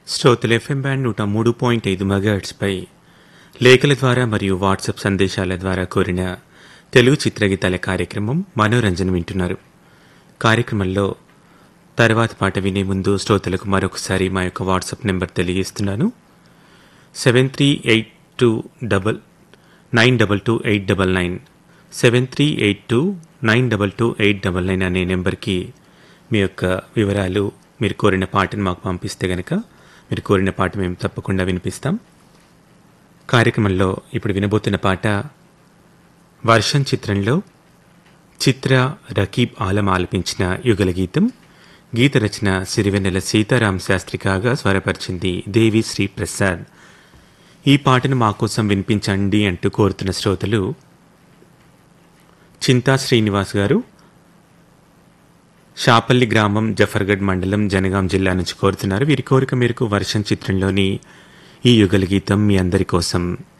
శ్రోతలు FM band నూట మూడు పాయింట్ ఐదు మెగాహెట్స్పై లేఖల ద్వారా మరియు వాట్సాప్ సందేశాల ద్వారా కోరిన తెలుగు చిత్రగీతాల కార్యక్రమం మనోరంజన వింటున్నారు కార్యక్రమంలో తర్వాత పాట వినే ముందు శ్రోతలకు మరొకసారి మా యొక్క వాట్సాప్ నెంబర్ తెలియజేస్తున్నాను seven three eight two double nine double two eight double nine seven three eight two nine double two eight double nine అనే నెంబర్కి మీ యొక్క వివరాలు మీరు కోరిన పాటను మాకు పంపిస్తే గనక మీరు కోరిన పాట మేము తప్పకుండా వినిపిస్తాం కార్యక్రమంలో ఇప్పుడు వినబోతున్న పాట వర్షం చిత్రంలో చిత్ర రకీబ్ ఆలం ఆలపించిన యుగల గీతం గీత రచన సిరివెన్నెల సీతారాం శాస్త్రి కాగా స్వరపరిచింది దేవి శ్రీ ప్రసాద్ ఈ పాటను మా కోసం వినిపించండి అంటూ కోరుతున్న శ్రోతలు చింతా శ్రీనివాస్ గారు షాపల్లి గ్రామం జఫర్గఢ్ మండలం జనగాం జిల్లా నుంచి కోరుతున్నారు వీరి కోరిక మేరకు వర్షం చిత్రంలోని ఈ యుగల గీతం మీ అందరి కోసం